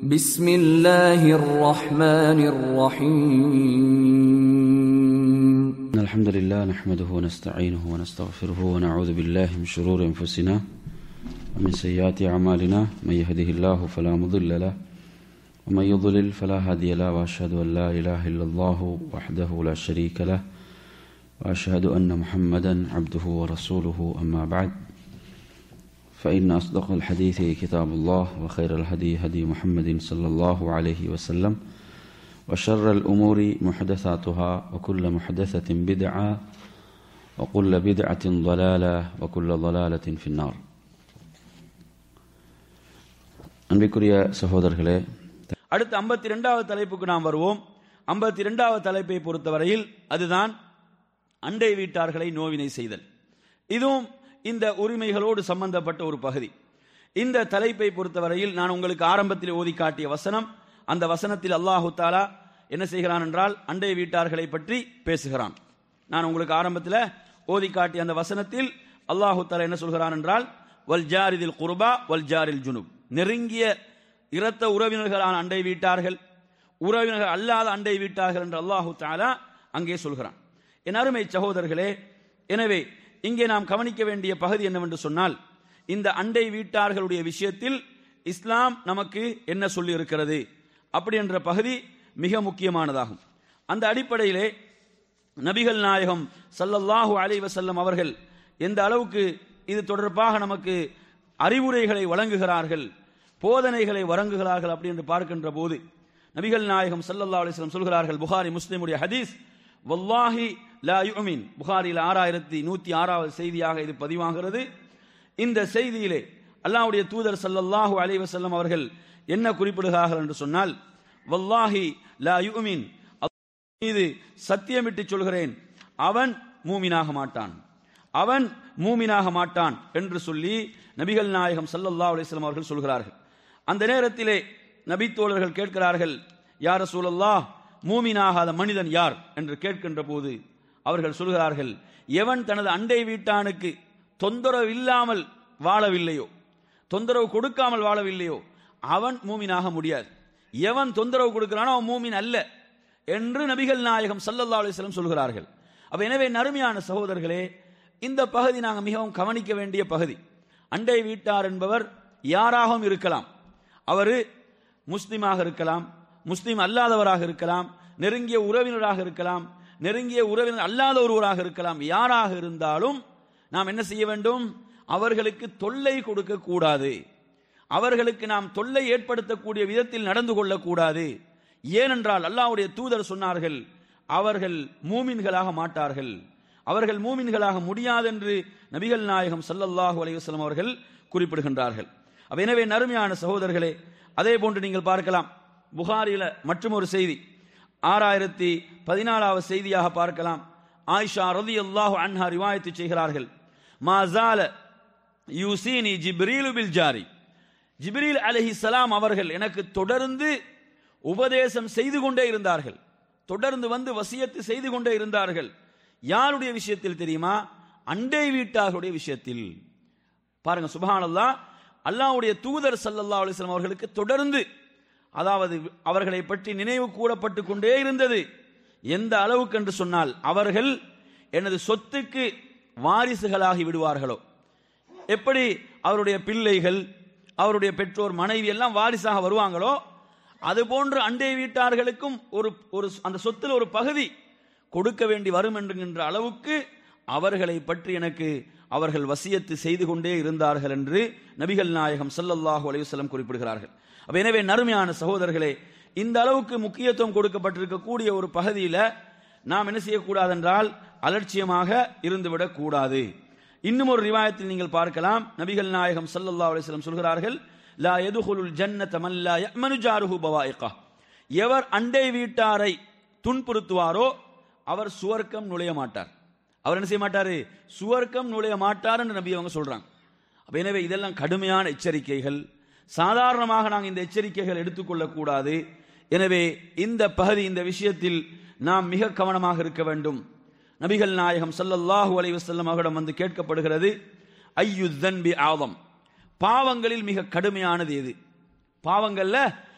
بسم الله الرحمن الرحيم إن الحمد لله نحمده ونستعينه ونستغفره ونعوذ بالله من شرور أنفسنا ومن سيئات أعمالنا من يهده الله فلا مضل له ومن يضلل فلا هادي له وأشهد أن لا إله إلا الله وحده لا شريك له وأشهد أن محمدا عبده ورسوله أما بعد فإن أصدق الحديث كتاب الله وخير الهدي هدي محمد صلى الله عليه وسلم وشر الأمور محدثاتها وكل محدثة بدعة وكل بدعة ضلالة وكل ضلالة في النار அன்பிற்குரிய சகோதரர்களே அடுத்து ஐம்பத்தி ரெண்டாவது தலைப்புக்கு நாம் வருவோம் ஐம்பத்தி ரெண்டாவது தலைப்பை பொறுத்தவரையில் அதுதான் அண்டை வீட்டார்களை நோவினை செய்தல் இதுவும் இந்த உரிமைகளோடு சம்பந்தப்பட்ட ஒரு பகுதி இந்த தலைப்பை பொறுத்தவரையில் நான் உங்களுக்கு ஆரம்பத்தில் ஓதி காட்டிய வசனம் அந்த வசனத்தில் அல்லாஹு தாலா என்ன செய்கிறான் என்றால் அண்டை வீட்டார்களை பற்றி பேசுகிறான் நான் உங்களுக்கு ஆரம்பத்தில் ஓதி காட்டிய அந்த வசனத்தில் அல்லாஹு தாலா என்ன சொல்கிறான் என்றால் வல் ஜாரிதில் குர்பா வல் ஜாரில் ஜுனுப் நெருங்கிய இரத்த உறவினர்களான அண்டை வீட்டார்கள் உறவினர்கள் அல்லாத அண்டை வீட்டார்கள் என்று அல்லாஹு தாலா அங்கே சொல்கிறான் என் அருமை சகோதரர்களே எனவே இங்கே நாம் கவனிக்க வேண்டிய பகுதி என்னவென்று சொன்னால் இந்த அண்டை வீட்டார்களுடைய விஷயத்தில் இஸ்லாம் நமக்கு என்ன சொல்லி இருக்கிறது அப்படி என்ற பகுதி மிக முக்கியமானதாகும் அந்த அடிப்படையிலே நபிகள் நாயகம் சல்லல்லாஹு அலைஹி வஸல்லம் அவர்கள் எந்த அளவுக்கு இது தொடர்பாக நமக்கு அறிவுரைகளை வழங்குகிறார்கள் போதனைகளை வழங்குகிறார்கள் அப்படி என்று பார்க்கின்ற போது நபிகள் நாயகம் சல்லல்லாஹு அலைஹி வஸல்லம் சொல்கிறார்கள் புகாரி முஸ்லிமுடைய ஹதீஸ் வல்லாஹி லா யுமின் புகாரில் ஆறாயிரத்தி நூத்தி ஆறாவது செய்தியாக இது பதிவாகிறது இந்த செய்தியிலே அல்லாஹ்வுடைய தூதர் சல்லல்லாஹு அலைஹி வஸல்லம் அவர்கள் என்ன குறிப்பிடுகிறார்கள் என்று சொன்னால் வல்லாஹி லா யுமின் மீது சத்தியமிட்டு சொல்கிறேன் அவன் மூமினாக மாட்டான் அவன் மூமினாக மாட்டான் என்று சொல்லி நபிகள் நாயகம் சல்லல்லாஹு அலைஹி வஸல்லம் அவர்கள் சொல்கிறார்கள் அந்த நேரத்திலே நபித்தோழர்கள் கேட்கிறார்கள் யார் ரசூலல்லாஹ் மூமினாகாத மனிதன் யார் என்று கேட்கின்ற போது அவர்கள் சொல்கிறார்கள் எவன் தனது அண்டை வீட்டானுக்கு தொந்தரவு இல்லாமல் வாழவில்லையோ தொந்தரவு கொடுக்காமல் வாழவில்லையோ அவன் மூமினாக முடியாது எவன் தொந்தரவு கொடுக்கிறானோ அவன் மூமின் அல்ல என்று நபிகள் நாயகம் சல்லல்லா அலிஸ்லம் சொல்கிறார்கள் அப்ப எனவே நறுமையான சகோதரர்களே இந்த பகுதி நாங்கள் மிகவும் கவனிக்க வேண்டிய பகுதி அண்டை வீட்டார் என்பவர் யாராகவும் இருக்கலாம் அவர் முஸ்லிமாக இருக்கலாம் முஸ்லிம் அல்லாதவராக இருக்கலாம் நெருங்கிய உறவினராக இருக்கலாம் நெருங்கிய உறவினர் அல்லாத ஒருவராக இருக்கலாம் யாராக இருந்தாலும் நாம் என்ன செய்ய வேண்டும் அவர்களுக்கு தொல்லை கொடுக்க கூடாது அவர்களுக்கு நாம் தொல்லை ஏற்படுத்தக்கூடிய விதத்தில் நடந்து கொள்ளக்கூடாது ஏனென்றால் அல்லாஹ்வுடைய தூதர் சொன்னார்கள் அவர்கள் மூமின்களாக மாட்டார்கள் அவர்கள் மூமின்களாக முடியாது என்று நபிகள் நாயகம் சல்லல்லாஹு அலைஹி வஸல்லம் அவர்கள் குறிப்பிடுகின்றார்கள் அப்ப எனவே நறுமையான சகோதரர்களே அதே போன்று நீங்கள் பார்க்கலாம் புகாரில மற்றும் ஒரு செய்தி ஆறாயிரத்தி பதினாலாவது செய்தியாக பார்க்கலாம் ஆயிஷா ரதி அல்லாஹு அன்ஹா ரிவாயத்து செய்கிறார்கள் மாசால யூசீனி ஜிப்ரீலு பில் ஜாரி ஜிப்ரீல் அலைஹிஸ்ஸலாம் அவர்கள் எனக்கு தொடர்ந்து உபதேசம் செய்து கொண்டே இருந்தார்கள் தொடர்ந்து வந்து வசியத்து செய்து கொண்டே இருந்தார்கள் யாருடைய விஷயத்தில் தெரியுமா அண்டை வீட்டார்களுடைய விஷயத்தில் பாருங்க சுபஹானல்லா அல்லாஹ்வுடைய தூதர் சல்லல்லாஹு அலைஹி வஸல்லம் அவர்களுக்கு தொடர்ந்து அதாவது அவர்களை பற்றி நினைவு கூறப்பட்டு கொண்டே இருந்தது எந்த அளவுக்கு என்று சொன்னால் அவர்கள் எனது சொத்துக்கு வாரிசுகளாகி விடுவார்களோ எப்படி அவருடைய பிள்ளைகள் அவருடைய பெற்றோர் மனைவி எல்லாம் வாரிசாக வருவாங்களோ அதுபோன்று அண்டை வீட்டார்களுக்கும் ஒரு ஒரு அந்த சொத்தில் ஒரு பகுதி கொடுக்க வேண்டி வரும் என்கின்ற அளவுக்கு அவர்களை பற்றி எனக்கு அவர்கள் வசியத்து செய்து கொண்டே இருந்தார்கள் என்று நபிகள் நாயகம் சல்லல்லாஹு அலைஹி வஸல்லம் குறிப்பிடுகிறார்கள் அப்ப எனவே நறுமையான சகோதரர்களே இந்த அளவுக்கு முக்கியத்துவம் கொடுக்கப்பட்டிருக்கக்கூடிய ஒரு பகுதியில் நாம் என்ன செய்யக்கூடாது என்றால் அலட்சியமாக இருந்துவிடக் கூடாது இன்னும் ஒரு ரிவாயத்தில் நீங்கள் பார்க்கலாம் நபிகள் நாயகம் சல்லல்லாஹு அலைஹி வஸல்லம் சொல்கிறார்கள் லா யதுகுலுல் ஜன்னத மன் லா யஅமனு ஜாருஹு பவாயிகா எவர் அண்டை வீட்டாரை துன்புறுத்துவாரோ அவர் சுவர்க்கம் நுழைய மாட்டார் அவர் என்ன செய்ய மாட்டாரு சுவர்க்கம் நுழைய மாட்டார் என்று நபி அவங்க சொல்றாங்க அப்ப எனவே இதெல்லாம் கடுமையான எச்சரிக்கைகள் சாதாரணமாக நாங்கள் இந்த எச்சரிக்கைகள் எடுத்துக்கொள்ளக் கூடாது எனவே இந்த பகுதி இந்த விஷயத்தில் நாம் மிக கவனமாக இருக்க வேண்டும் நபிகள் நாயகம் ஸல்லல்லாஹு அலைஹி வஸல்லம் அவரிடம் வந்து கேட்கப்படுகிறது ஐயு தன்பி ஆதம் பாவங்களில் மிக கடுமையானது எது பாவங்கள்ல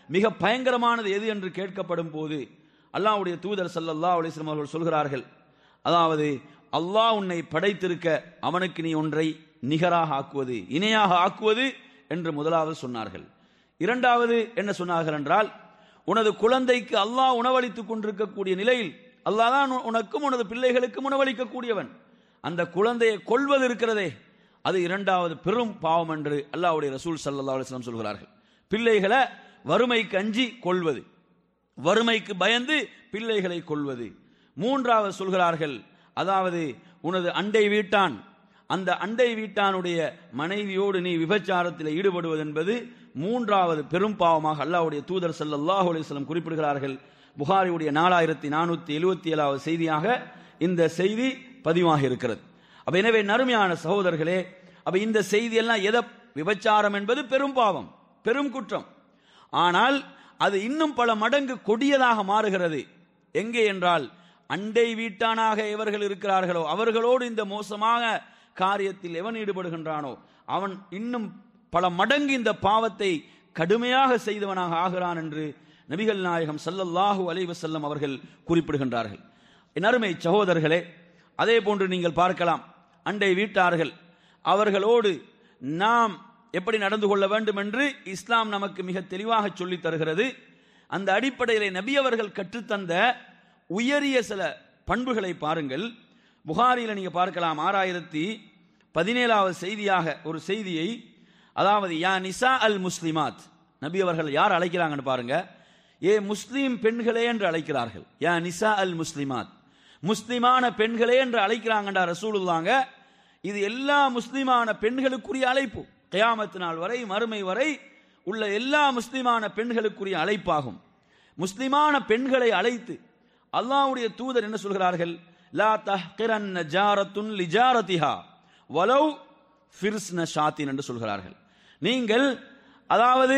மிக பயங்கரமானது எது என்று கேட்கப்படும் போது அல்லாஹ்வுடைய தூதர் ஸல்லல்லாஹு அலைஹி வஸல்லம் அவர்கள் சொல்கிறார்கள் அதாவது அல்லாஹ் உன்னை படைத்திருக்க அவனுக்கு நீ ஒன்றை நிகராக ஆக்குவது இணையாக ஆக்குவது என்று முதலாவது சொன்னார்கள் இரண்டாவது என்ன சொன்னார்கள் என்றால் உனது குழந்தைக்கு அல்லாஹ் உணவளித்துக் கொண்டிருக்கக்கூடிய நிலையில் அல்லாஹ் தான் உனக்கும் உனது பிள்ளைகளுக்கும் உணவளிக்கக்கூடியவன் அந்த குழந்தையை கொள்வது இருக்கிறதே அது இரண்டாவது பெரும் பாவம் என்று அல்லாஹ்வுடைய ரசூல் ஸல்லல்லாஹு அலைஹி வஸல்லம் சொல்கிறார்கள் பிள்ளைகளை வறுமைக்கு அஞ்சி கொள்வது வறுமைக்கு பயந்து பிள்ளைகளை கொள்வது மூன்றாவது சொல்கிறார்கள் அதாவது உனது அண்டை வீட்டான் அந்த அண்டை வீட்டானுடைய மனைவியோடு நீ விபச்சாரத்தில் ஈடுபடுவது என்பது மூன்றாவது பெரும் பாவமாக அல்லாஹ்வுடைய தூதர் ஸல்லல்லாஹு அலைஹி வஸல்லம் குறிப்பிடுகிறார்கள் புகாரியுடைய நாலாயிரத்தி நானூத்தி எழுபத்தி ஏழாவது செய்தியாக இந்த செய்தி பதிவாக இருக்கிறது அப்ப எனவே நறுமையான சகோதரர்களே அப்ப இந்த செய்தி எல்லாம் எதை விபச்சாரம் என்பது பெரும் பாவம் பெரும் குற்றம் ஆனால் அது இன்னும் பல மடங்கு கொடியதாக மாறுகிறது எங்கே என்றால் அண்டை வீட்டானாக எவர்கள் இருக்கிறார்களோ அவர்களோடு இந்த மோசமான காரியத்தில் எவன் ஈடுபடுகின்றானோ அவன் இன்னும் பல மடங்கு இந்த பாவத்தை கடுமையாக செய்தவனாக ஆகிறான் என்று நபிகள் நாயகம் ஸல்லல்லாஹு அலைஹி வஸல்லம் அவர்கள் குறிப்பிடுகின்றார்கள் என் அருமை சகோதரர்களே அதே போன்று நீங்கள் பார்க்கலாம் அண்டை வீட்டார்கள் அவர்களோடு நாம் எப்படி நடந்து கொள்ள வேண்டும் என்று இஸ்லாம் நமக்கு மிக தெளிவாக சொல்லித் தருகிறது அந்த அடிப்படையிலே நபி அவர்கள் கற்றுத்தந்த உயரிய சில பண்புகளை பாருங்கள் புகாரியில் நீங்க பார்க்கலாம் ஆறாயிரத்தி பதினேழாவது செய்தியாக ஒரு செய்தியை அதாவது யா நிசா அல் முஸ்லிமாத் நபி அவர்கள் யார் அழைக்கிறாங்கன்னு பாருங்க ஏ முஸ்லீம் பெண்களே என்று அழைக்கிறார்கள் யா நிசா அல் முஸ்லிமாத் முஸ்லிமான பெண்களே என்று அழைக்கிறாங்கடா ரசூலுல்லாங்க இது எல்லா முஸ்லிமான பெண்களுக்குரிய அழைப்பு கயாமத்து நாள் வரை மறுமை வரை உள்ள எல்லா முஸ்லிமான பெண்களுக்குரிய அழைப்பாகும் முஸ்லிமான பெண்களை அழைத்து அல்லாஹ்வுடைய தூதர் என்ன சொல்கிறார்கள் லா தஹ்கிரன்ன ஜாரத்துன் லிஜாரதிஹா வலவ் ஃபிர்ஸ்ன ஷாத்தின் என்று சொல்கிறார்கள் நீங்கள் அதாவது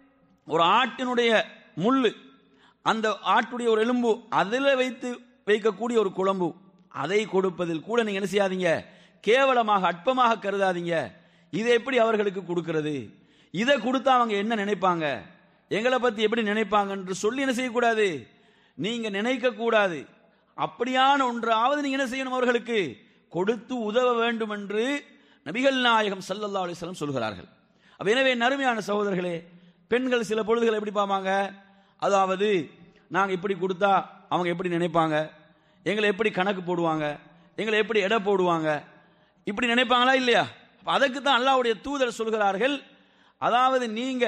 ஒரு ஆட்டினுடைய முள்ளு அந்த ஆட்டுடைய ஒரு எலும்பு அதில் வைத்து வைக்கக்கூடிய ஒரு குழம்பு அதை கொடுப்பதில் கூட நீங்க என்ன செய்யாதீங்க கேவலமாக அற்பமாக கருதாதீங்க இதை எப்படி அவர்களுக்கு கொடுக்கிறது இதை கொடுத்தா அவங்க என்ன நினைப்பாங்க எங்களை பத்தி எப்படி நினைப்பாங்க என்று சொல்லி என்ன செய்யக்கூடாது நீங்க நினைக்க கூடாது அப்படியான ஒன்றாவது நீங்க என்ன செய்யணும் அவர்களுக்கு கொடுத்து உதவ வேண்டும் என்று நபிகள் நாயகம் ஸல்லல்லாஹு அலைஹி வஸல்லம் சொல்கிறார்கள் அப்ப எனவே நறுமையான சகோதரர்களே பெண்கள் சில பொழுதுகள் எப்படி பார்ப்பாங்க அதாவது நாங்க இப்படி கொடுத்தா அவங்க எப்படி நினைப்பாங்க எங்களை எப்படி கணக்கு போடுவாங்க எங்களை எப்படி எடை போடுவாங்க இப்படி நினைப்பாங்களா இல்லையா அப்ப அதுக்கு தான் அல்லாஹ்வுடைய தூதர் சொல்கிறார்கள் அதாவது நீங்க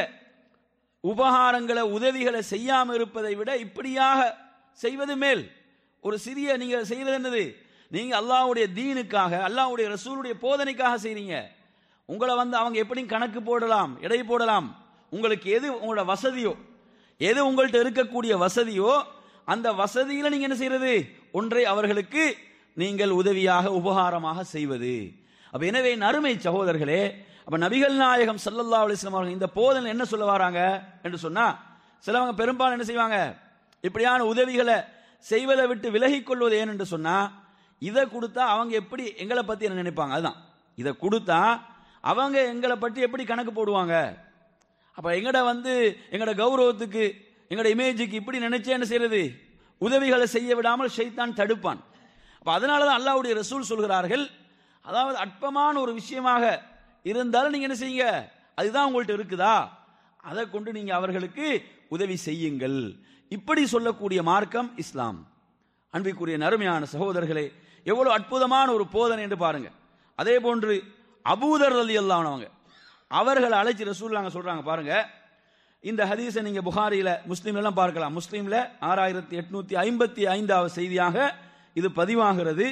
உபகாரங்களை உதவிகளை செய்யாம இருப்பதை விட இப்படியாக செய்வது மேல் ஒரு சிறிய நீங்க செய்வது என்னது நீங்க அல்லாஹ்வுடைய தீனுக்காக அல்லாஹ்வுடைய ரசூலுடைய போதனைக்காக செய்றீங்க உங்களை வந்து அவங்க எப்படி கணக்கு போடலாம் எடை போடலாம் உங்களுக்கு எது உங்களோட வசதியோ எது உங்கள்கிட்ட இருக்கக்கூடிய வசதியோ அந்த வசதியில நீங்க என்ன செய்யறது ஒன்றை அவர்களுக்கு நீங்கள் உதவியாக உபகாரமாக செய்வது அப்ப எனவே நறுமை சகோதரர்களே அப்ப நபிகள் நாயகம் ஸல்லல்லாஹு அலைஹி வஸல்லம் அவர்கள் இந்த போதனை என்ன சொல்ல வராங்க என்று சொன்னா சிலவங்க பெரும்பாலும் என்ன செய்வாங்க இப்படியான உதவிகளை செய்வதை விட்டு விலகிக் கொள்வது ஏன் என்று சொன்னா இதை கொடுத்தா அவங்க எப்படி எங்களை பத்தி என்ன நினைப்பாங்க அதுதான் இதை கொடுத்தா அவங்க எங்களை பற்றி எப்படி கணக்கு போடுவாங்க அப்ப எங்கட வந்து எங்கட கௌரவத்துக்கு எங்கட இமேஜுக்கு இப்படி நினைச்சே என்ன செய்யறது உதவிகளை செய்ய விடாமல் ஷைத்தான் தடுப்பான் அப்ப அதனால தான் அல்லாஹ்வுடைய ரசூல் சொல்கிறார்கள் அதாவது அற்பமான ஒரு விஷயமாக இருந்தாலும் நீங்க என்ன செய்யுங்க அதுதான் உங்கள்ட்ட இருக்குதா அதை கொண்டு நீங்க அவர்களுக்கு உதவி செய்யுங்கள் இப்படி சொல்லக்கூடிய மார்க்கம் இஸ்லாம் அன்பிற்குரிய நறுமையான சகோதரர்களே எவ்வளவு அற்புதமான ஒரு போதனை என்று பாருங்க அதே போன்று அபூதர் அலி அல்லானவங்க அவர்களை அழைச்சி ரசூல்லாங்க சொல்றாங்க பாருங்க இந்த ஹதீஸை நீங்க புகாரியில முஸ்லீம்ல எல்லாம் பார்க்கலாம் முஸ்லீம்ல ஆறாயிரத்தி எட்நூத்தி ஐம்பத்தி ஐந்தாவது செய்தியாக இது பதிவாகிறது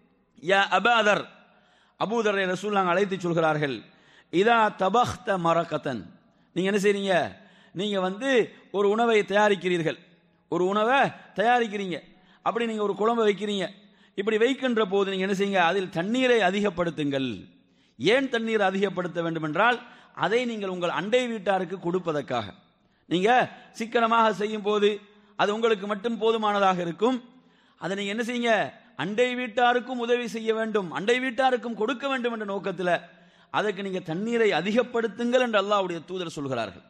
யா அபாதர் அபூதரை ரசூல்லாங்க அழைத்து சொல்கிறார்கள் இதா தபஹ்த மரகத்தன் நீங்க என்ன செய்றீங்க நீங்க வந்து ஒரு உணவை தயாரிக்கிறீர்கள் ஒரு உணவை தயாரிக்கிறீங்க அப்படி நீங்க ஒரு குழம்பு வைக்கிறீங்க இப்படி வைக்கின்ற போது நீங்க என்ன செய்யுங்க அதில் தண்ணீரை அதிகப்படுத்துங்கள் ஏன் தண்ணீர் அதிகப்படுத்த வேண்டும் என்றால் அதை நீங்கள் உங்கள் அண்டை வீட்டாருக்கு கொடுப்பதற்காக நீங்க சிக்கனமாக செய்யும் போது அது உங்களுக்கு மட்டும் போதுமானதாக இருக்கும் அதை நீங்க என்ன செய்யுங்க அண்டை வீட்டாருக்கும் உதவி செய்ய வேண்டும் அண்டை வீட்டாருக்கும் கொடுக்க வேண்டும் என்ற நோக்கத்தில் அதற்கு நீங்க தண்ணீரை அதிகப்படுத்துங்கள் என்று அல்லாஹ்வுடைய தூதர் சொல்கிறார்கள்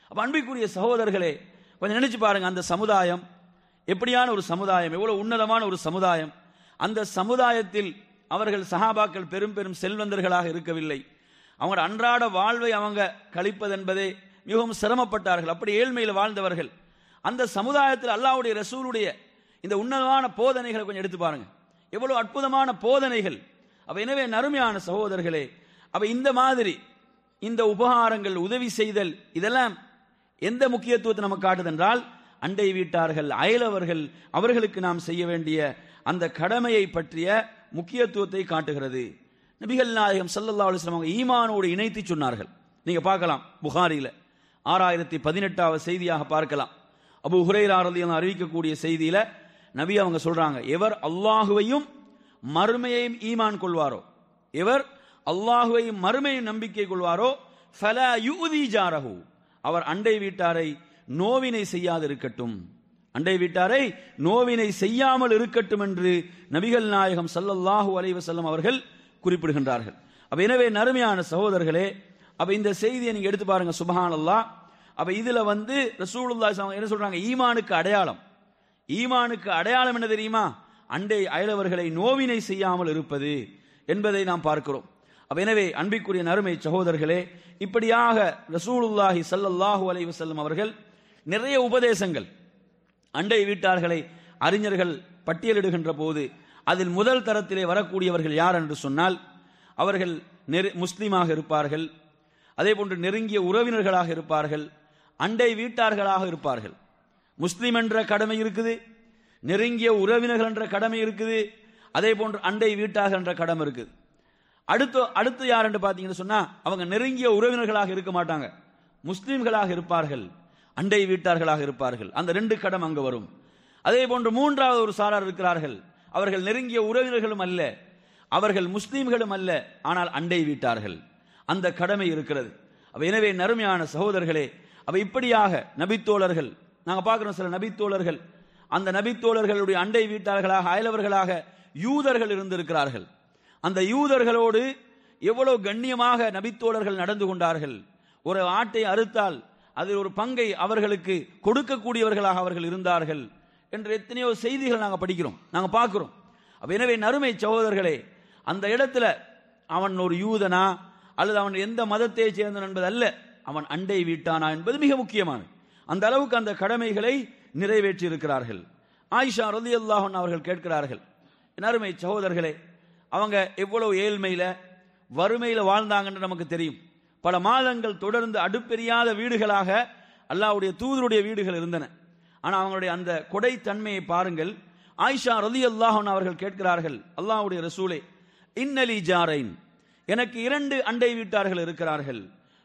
அப்ப அன்பிற்குரிய சகோதரர்களே கொஞ்சம் நினைச்சு பாருங்க அந்த சமுதாயம் எப்படியான ஒரு சமுதாயம் எவ்வளவு உன்னதமான ஒரு சமுதாயம் அந்த சமுதாயத்தில் அவர்கள் சஹாபாக்கள் பெரும் பெரும் செல்வந்தர்களாக இருக்கவில்லை அவங்க அன்றாட வாழ்வை அவங்க கழிப்பது என்பதே மிகவும் சிரமப்பட்டார்கள் அப்படி ஏழ்மையில் வாழ்ந்தவர்கள் அந்த சமுதாயத்தில் அல்லாஹ்வுடைய ரசூலுடைய இந்த உன்னதமான போதனைகளை கொஞ்சம் எடுத்து பாருங்க எவ்வளவு அற்புதமான போதனைகள் அப்ப எனவே நறுமையான சகோதரர்களே அப்ப இந்த மாதிரி இந்த உபகாரங்கள் உதவி செய்தல் இதெல்லாம் எந்த முக்கியத்துவத்தை நமக்கு காட்டுதென்றால் அண்டை வீட்டார்கள் அயலவர்கள் அவர்களுக்கு நாம் செய்ய வேண்டிய அந்த கடமையை பற்றிய முக்கியத்துவத்தை காட்டுகிறது நபிகள் நாயகம் ஸல்லல்லாஹு அலைஹி வஸல்லம் அவங்க ஈமானோடு இணைத்து சொன்னார்கள் நீங்க பார்க்கலாம் புகாரில ஆறாயிரத்தி பதினெட்டாவது செய்தியாக பார்க்கலாம் அபு ஹுரைரா ரலியல்லாஹு அறிவிக்கக்கூடிய செய்தியில நபி அவங்க சொல்றாங்க எவர் அல்லாஹுவையும் மறுமையையும் ஈமான் கொள்வாரோ எவர் அல்லாஹுவையும் மறுமையும் நம்பிக்கை கொள்வாரோ ஃபலா யூதி ஜாரஹு அவர் அண்டை வீட்டாரை நோவினை செய்யாதிருக்கட்டும் அண்டை வீட்டாரை நோவினை செய்யாமல் இருக்கட்டும் என்று நபிகள் நாயகம் ஸல்லல்லாஹு அலைஹி வஸல்லம் அவர்கள் குறிப்பிடுகின்றார்கள் அப்ப எனவே நறுமையான சகோதரர்களே அப்ப இந்த செய்தியை நீங்க எடுத்து பாருங்க சுபஹானல்லாஹ் அப்ப இதுல வந்து ரசூலுல்லாஹி ஸல்லல்லாஹு அலைஹி என்ன சொல்றாங்க ஈமானுக்கு அடையாளம் ஈமானுக்கு அடையாளம் என்ன தெரியுமா அண்டை அயலவர்களை நோவினை செய்யாமல் இருப்பது என்பதை நாம் பார்க்கிறோம் அப்ப எனவே அன்பிற்குரிய நறுமை சகோதரர்களே இப்படியாக ரசூலுல்லாஹி ஸல்லல்லாஹு அலைஹி வஸல்லம் அவர்கள் நிறைய உபதேசங்கள் அண்டை வீட்டார்களை அறிஞர்கள் பட்டியலிடுகின்ற போது அதில் முதல் தரத்திலே வரக்கூடியவர்கள் யார் என்று சொன்னால் அவர்கள் நெரு- முஸ்லீமாக இருப்பார்கள் அதே போன்று நெருங்கிய உறவினர்களாக இருப்பார்கள் அண்டை வீட்டார்களாக இருப்பார்கள் முஸ்லிம் என்ற கடமை இருக்குது நெருங்கிய உறவினர்கள் என்ற கடமை இருக்குது அதே போன்று அண்டை வீட்டார்கள் என்ற கடமை இருக்குது அடுத்து அடுத்து யார் என்று பார்த்தீங்கன்னு சொன்னா அவங்க நெருங்கிய உறவினர்களாக இருக்க மாட்டாங்க முஸ்லிம்களாக இருப்பார்கள் அண்டை வீட்டார்களாக இருப்பார்கள் அந்த ரெண்டு கடம் அங்கு வரும் அதே போன்று மூன்றாவது ஒரு சாரார் இருக்கிறார்கள் அவர்கள் நெருங்கிய உறவினர்களும் அல்ல அவர்கள் முஸ்லிம்களும் அல்ல ஆனால் அண்டை வீட்டார்கள் அந்த கடமை இருக்கிறது அப்ப எனவே நறுமையான சகோதரர்களே அப்ப இப்படியாக நபித்தோழர்கள் நாங்க பார்க்கிறோம் சில நபித்தோழர்கள் அந்த நபித்தோழர்களுடைய அண்டை வீட்டார்களாக அயலவர்களாக யூதர்கள் இருந்திருக்கிறார்கள் அந்த யூதர்களோடு எவ்வளவு கண்ணியமாக நபித்தோழர்கள் நடந்து கொண்டார்கள் ஒரு ஆட்டை அறுத்தால் அதில் ஒரு பங்கை அவர்களுக்கு கொடுக்கக்கூடியவர்களாக அவர்கள் இருந்தார்கள் என்று எத்தனையோ செய்திகள் நாங்கள் படிக்கிறோம் நாங்கள் பார்க்கிறோம் அப்ப எனவே நறுமை சகோதரர்களே அந்த இடத்துல அவன் ஒரு யூதனா அல்லது அவன் எந்த மதத்தை சேர்ந்தவன் என்பது அல்ல அவன் அண்டை வீட்டானா என்பது மிக முக்கியமானது அந்த அளவுக்கு அந்த கடமைகளை நிறைவேற்றி இருக்கிறார்கள் ஆயிஷா ரதி அவர்கள் கேட்கிறார்கள் என் அருமை சகோதரர்களே அவங்க எவ்வளவு ஏழ்மையில வறுமையில வாழ்ந்தாங்கன்னு நமக்கு தெரியும் பல மாதங்கள் தொடர்ந்து அடுப்பெரியாத வீடுகளாக அல்லாஹ்வுடைய தூதருடைய வீடுகள் இருந்தன ஆனா அவங்களுடைய அந்த கொடை தன்மையை பாருங்கள் ஆயிஷா ரதி அவர்கள் கேட்கிறார்கள் அல்லாஹ்வுடைய ரசூலே இன்னலி ஜாரைன் எனக்கு இரண்டு அண்டை வீட்டார்கள் இருக்கிறார்கள்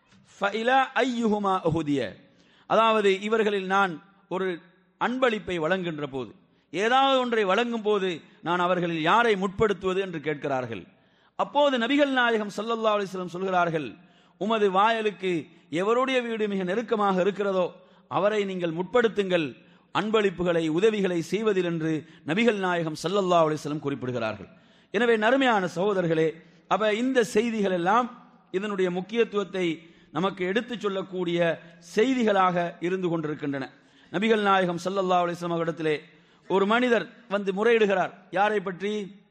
ஃபைலா ஐயுஹுமா உஹுதிய அதாவது இவர்களில் நான் ஒரு அன்பளிப்பை வழங்குகின்ற போது ஏதாவது ஒன்றை வழங்கும் போது நான் அவர்களில் யாரை முற்படுத்துவது என்று கேட்கிறார்கள் அப்போது நபிகள் நாயகம் ஸல்லல்லாஹு அலைஹி வஸல்லம் சொல்கிறார்கள் உமது வாயலுக்கு எவருடைய வீடு மிக நெருக்கமாக இருக்கிறதோ அவரை நீங்கள் முற்படுத்துங்கள் அன்பளிப்புகளை உதவிகளை செய்வதில் என்று நபிகள் நாயகம் ஸல்லல்லாஹு அலைஹி வஸல்லம் குறிப்பிடுகிறார்கள் எனவே நறுமையான சகோதரர்களே அப்ப இந்த செய்திகள் எல்லாம் இதனுடைய முக்கியத்துவத்தை நமக்கு எடுத்துச் சொல்லக்கூடிய செய்திகளாக இருந்து கொண்டிருக்கின்றன நபிகள் நாயகம் ஸல்லல்லாஹு அலைஹி வஸல்லம் இடத்திலே ஒரு மனிதர் வந்து முறையிடுகிறார் யாரை பற்றி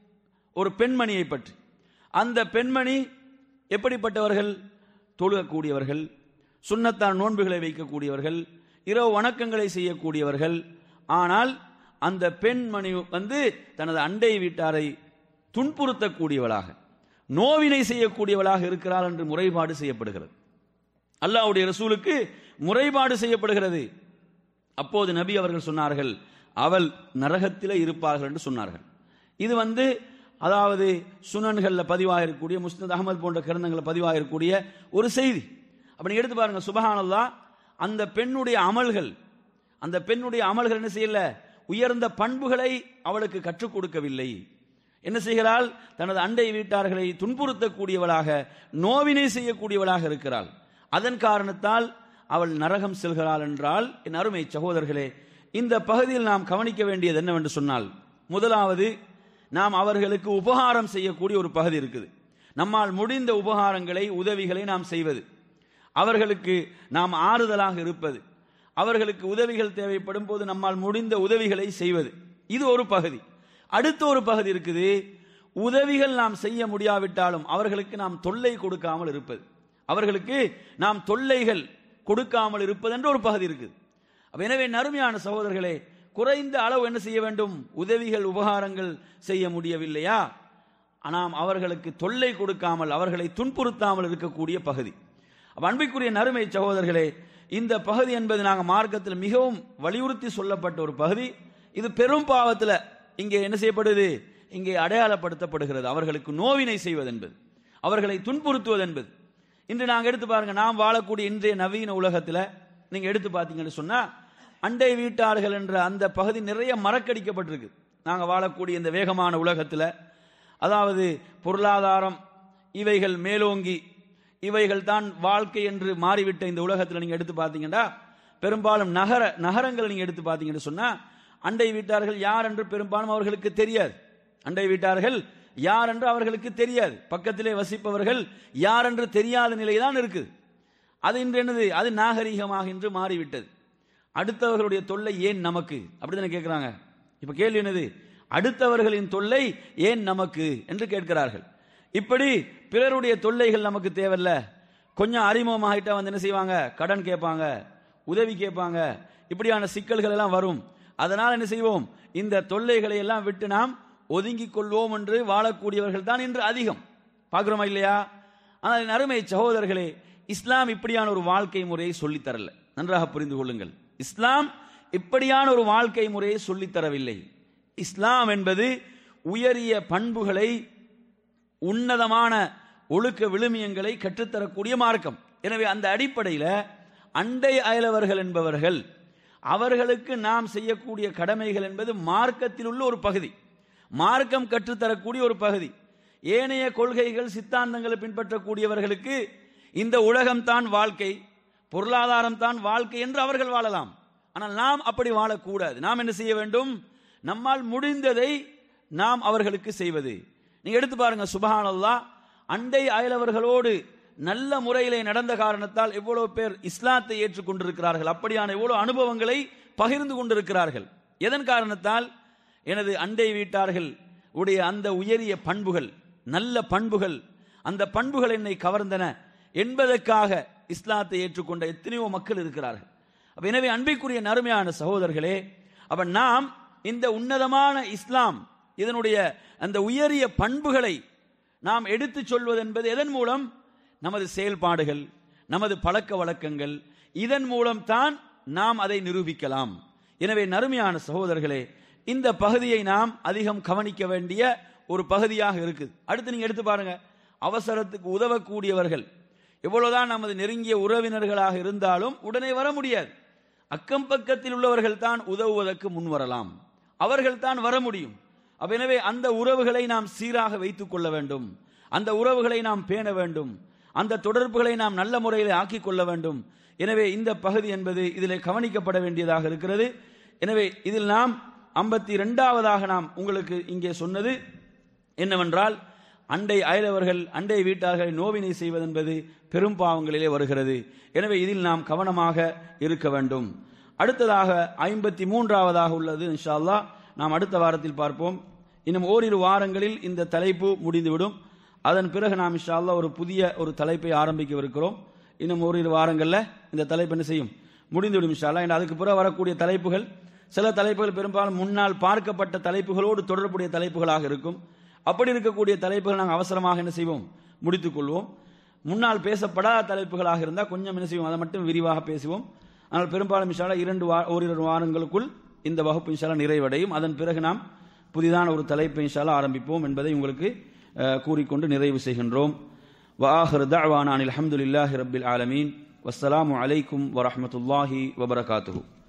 ஒரு பெண்மணியை பற்றி அந்த பெண்மணி எப்படிப்பட்டவர்கள் தொழுகக்கூடியவர்கள் சுன்னத்தான் நோன்புகளை வைக்கக்கூடியவர்கள் இரவு வணக்கங்களை செய்யக்கூடியவர்கள் ஆனால் அந்த பெண்மணி வந்து தனது அண்டை வீட்டாரை துன்புறுத்தக்கூடியவளாக நோவினை செய்யக்கூடியவளாக இருக்கிறாள் என்று முறைப்பாடு செய்யப்படுகிறது அல்லாஹ்வுடைய ரசூலுக்கு முறைப்பாடு செய்யப்படுகிறது அப்போது நபி அவர்கள் சொன்னார்கள் அவள் நரகத்திலே இருப்பார்கள் என்று சொன்னார்கள் இது வந்து அதாவது சுனன்களில் பதிவாகிருக்கக்கூடிய முஸ்னத் அகமது போன்ற கிரந்தங்களில் பதிவாகிருக்கக்கூடிய ஒரு செய்தி அப்ப நீங்க எடுத்து பாருங்க சுபஹானல்லா அந்த பெண்ணுடைய அமல்கள் அந்த பெண்ணுடைய அமல்கள் என்ன செய்யல உயர்ந்த பண்புகளை அவளுக்கு கற்றுக் கொடுக்கவில்லை என்ன செய்கிறாள் தனது அண்டை வீட்டார்களை துன்புறுத்தக்கூடியவளாக நோவினை செய்யக்கூடியவளாக இருக்கிறாள் அதன் காரணத்தால் அவள் நரகம் செல்கிறாள் என்றால் என் அருமை சகோதரர்களே இந்த பகுதியில் நாம் கவனிக்க வேண்டியது என்னவென்று சொன்னால் முதலாவது நாம் அவர்களுக்கு உபகாரம் செய்யக்கூடிய ஒரு பகுதி இருக்குது நம்மால் முடிந்த உபகாரங்களை உதவிகளை நாம் செய்வது அவர்களுக்கு நாம் ஆறுதலாக இருப்பது அவர்களுக்கு உதவிகள் தேவைப்படும் போது நம்மால் முடிந்த உதவிகளை செய்வது இது ஒரு பகுதி அடுத்த ஒரு பகுதி இருக்குது உதவிகள் நாம் செய்ய முடியாவிட்டாலும் அவர்களுக்கு நாம் தொல்லை கொடுக்காமல் இருப்பது அவர்களுக்கு நாம் தொல்லைகள் கொடுக்காமல் இருப்பது என்ற ஒரு பகுதி இருக்குது அப்ப எனவே நறுமையான சகோதரர்களே குறைந்த அளவு என்ன செய்ய வேண்டும் உதவிகள் உபகாரங்கள் செய்ய முடியவில்லையா நாம் அவர்களுக்கு தொல்லை கொடுக்காமல் அவர்களை துன்புறுத்தாமல் இருக்கக்கூடிய பகுதி அப்ப அன்பிற்குரிய நறுமை சகோதரர்களே இந்த பகுதி என்பது நாங்கள் மார்க்கத்தில் மிகவும் வலியுறுத்தி சொல்லப்பட்ட ஒரு பகுதி இது பெரும் பாவத்தில் இங்கே என்ன செய்யப்படுது இங்கே அடையாளப்படுத்தப்படுகிறது அவர்களுக்கு நோவினை செய்வது என்பது அவர்களை துன்புறுத்துவது என்பது இன்று நாங்கள் எடுத்து பாருங்க நாம் வாழக்கூடிய இன்றைய நவீன உலகத்தில் நீங்க எடுத்து பார்த்தீங்கன்னு சொன்னா அண்டை வீட்டார்கள் என்ற அந்த பகுதி நிறைய மறக்கடிக்கப்பட்டிருக்கு நாங்கள் வாழக்கூடிய இந்த வேகமான உலகத்தில் அதாவது பொருளாதாரம் இவைகள் மேலோங்கி இவைகள் தான் வாழ்க்கை என்று மாறிவிட்ட இந்த உலகத்தில் நீங்க எடுத்து பார்த்தீங்கன்னா பெரும்பாலும் நகர நகரங்களை நீங்க எடுத்து பார்த்தீங்கன்னு சொன்னா அண்டை வீட்டார்கள் யார் என்று பெரும்பாலும் அவர்களுக்கு தெரியாது அண்டை வீட்டார்கள் யார் என்று அவர்களுக்கு தெரியாது பக்கத்திலே வசிப்பவர்கள் யார் என்று தெரியாத நிலைதான் இருக்குது அது இன்று என்னது அது நாகரீகமாக இன்று மாறிவிட்டது அடுத்தவர்களுடைய தொல்லை ஏன் நமக்கு அப்படிதானே கேட்கிறாங்க இப்ப கேள்வி என்னது அடுத்தவர்களின் தொல்லை ஏன் நமக்கு என்று கேட்கிறார்கள் இப்படி பிறருடைய தொல்லைகள் நமக்கு தேவையில்ல கொஞ்சம் அறிமுகமாகிட்டா வந்து என்ன செய்வாங்க கடன் கேட்பாங்க உதவி கேட்பாங்க இப்படியான சிக்கல்கள் எல்லாம் வரும் அதனால் என்ன செய்வோம் இந்த தொல்லைகளை எல்லாம் விட்டு நாம் ஒதுங்கிக் கொள்வோம் என்று வாழக்கூடியவர்கள் தான் இன்று அதிகம் பார்க்கிறோமா இல்லையா ஆனால் என் அருமை சகோதரர்களே இஸ்லாம் இப்படியான ஒரு வாழ்க்கை முறையை சொல்லித் தரல நன்றாக புரிந்து கொள்ளுங்கள் இஸ்லாம் இப்படியான ஒரு வாழ்க்கை முறையை சொல்லித் தரவில்லை இஸ்லாம் என்பது உயரிய பண்புகளை உன்னதமான ஒழுக்க விழுமியங்களை கற்றுத்தரக்கூடிய மார்க்கம் எனவே அந்த அடிப்படையில் அண்டை அயலவர்கள் என்பவர்கள் அவர்களுக்கு நாம் செய்யக்கூடிய கடமைகள் என்பது மார்க்கத்தில் உள்ள ஒரு பகுதி மார்க்கம் கற்றுத்தரக்கூடிய ஒரு பகுதி ஏனைய கொள்கைகள் சித்தாந்தங்களை பின்பற்றக்கூடியவர்களுக்கு இந்த உலகம் தான் வாழ்க்கை பொருளாதாரம் தான் வாழ்க்கை என்று அவர்கள் வாழலாம் ஆனால் நாம் அப்படி வாழக்கூடாது நாம் என்ன செய்ய வேண்டும் நம்மால் முடிந்ததை நாம் அவர்களுக்கு செய்வது நீங்க எடுத்து பாருங்க சுபஹானல்லா அண்டை அயலவர்களோடு நல்ல முறையிலே நடந்த காரணத்தால் எவ்வளவு பேர் இஸ்லாத்தை ஏற்றுக்கொண்டிருக்கிறார்கள் அப்படியான எவ்வளவு அனுபவங்களை பகிர்ந்து கொண்டிருக்கிறார்கள் எதன் காரணத்தால் எனது அண்டை வீட்டார்கள் உடைய அந்த உயரிய பண்புகள் நல்ல பண்புகள் அந்த பண்புகள் என்னை கவர்ந்தன என்பதற்காக இஸ்லாத்தை ஏற்றுக்கொண்ட எத்தனையோ மக்கள் இருக்கிறார்கள் அப்ப எனவே அன்பிற்குரிய நறுமையான சகோதரர்களே அப்ப நாம் இந்த உன்னதமான இஸ்லாம் இதனுடைய அந்த உயரிய பண்புகளை நாம் எடுத்துச் சொல்வது என்பது எதன் மூலம் நமது செயல்பாடுகள் நமது பழக்க வழக்கங்கள் இதன் மூலம் தான் நாம் அதை நிரூபிக்கலாம் எனவே நறுமையான சகோதரர்களே இந்த பகுதியை நாம் அதிகம் கவனிக்க வேண்டிய ஒரு பகுதியாக இருக்குது அடுத்து நீங்க எடுத்து பாருங்க அவசரத்துக்கு உதவக்கூடியவர்கள் எவ்வளவுதான் நமது நெருங்கிய உறவினர்களாக இருந்தாலும் உடனே வர முடியாது அக்கம் பக்கத்தில் உள்ளவர்கள் தான் உதவுவதற்கு முன் வரலாம் அவர்கள் தான் வர முடியும் அப்ப எனவே அந்த உறவுகளை நாம் சீராக வைத்துக் கொள்ள வேண்டும் அந்த உறவுகளை நாம் பேண வேண்டும் அந்த தொடர்புகளை நாம் நல்ல முறையில் ஆக்கிக் கொள்ள வேண்டும் எனவே இந்த பகுதி என்பது இதில் கவனிக்கப்பட வேண்டியதாக இருக்கிறது எனவே இதில் நாம் ஐம்பத்தி இரண்டாவதாக நாம் உங்களுக்கு இங்கே சொன்னது என்னவென்றால் அண்டை அயலவர்கள் அண்டை வீட்டார்களை நோவினை செய்வதென்பது பெரும் பாவங்களிலே வருகிறது எனவே இதில் நாம் கவனமாக இருக்க வேண்டும் அடுத்ததாக ஐம்பத்தி மூன்றாவதாக உள்ளது இன்ஷா அல்லாஹ் நாம் அடுத்த வாரத்தில் பார்ப்போம் இன்னும் ஓரிரு வாரங்களில் இந்த தலைப்பு முடிந்துவிடும் அதன் பிறகு நாம் இன்ஷா அல்லாஹ் ஒரு புதிய ஒரு தலைப்பை ஆரம்பிக்கவிருக்கிறோம் இன்னும் ஓரிரு வாரங்களில் இந்த தலைப்பு என்ன செய்யும் முடிந்துவிடும் இன்ஷா அல்லாஹ் அதுக்கு பிறகு வரக்கூடிய தலைப்புகள் சில தலைப்புகள் பெரும்பாலும் முன்னால் பார்க்கப்பட்ட தலைப்புகளோடு தொடர்புடைய தலைப்புகளாக இருக்கும் அப்படி இருக்கக்கூடிய தலைப்புகள் நாங்கள் அவசரமாக என்ன செய்வோம் முடித்துக் கொள்வோம் முன்னால் பேசப்படாத தலைப்புகளாக இருந்தால் கொஞ்சம் என்ன செய்வோம் அதை மட்டும் விரிவாக பேசுவோம் ஆனால் பெரும்பாலும் இன்ஷால்லா இரண்டு வா ஓரிரு வாரங்களுக்குள் இந்த வகுப்பு இன்ஷால்லா நிறைவடையும் அதன் பிறகு நாம் புதிதான ஒரு தலைப்பை இன்ஷால்லா ஆரம்பிப்போம் என்பதை உங்களுக்கு அஹ், கூறிக்கொண்டு நிறைவு செய்கின்றோம் வாஹர் தஅவானா அனில் அல்ஹம்துலில்லாஹி ரப்பில் ஆலமீன் வஸ்ஸலாமு அலைக்கும் வரஹ்மத்துல்லாஹி வபரகாத்துஹு